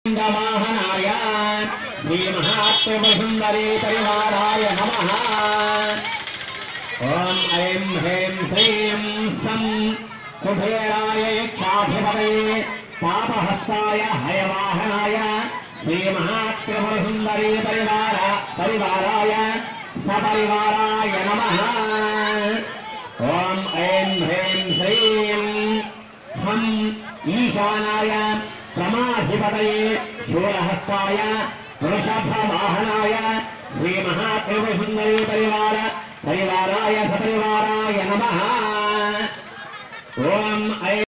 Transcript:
వాహనాయ శ్రీ మహాత్రిపురసుందరీ పరివారాయ నమ ఓం ఐం హ్రీం శ్రీం సం కుబేరాయ యక్షాధిపతయే పాపహస్తాయ హయవాహనాయ శ్రీ మహాత్రిపురసుందరీ పరివార పరివారాయ సపరివారాయ నమ ఓం ఐం హ్రీం శ్రీం హం ఈశానాయ ప్రమాధిపతయే శూలహస్తాయ వృషభవాహనాయ శ్రీ మహాత్రిపురసుందరీ పరివార పరివారాయ సపరివారాయ నమ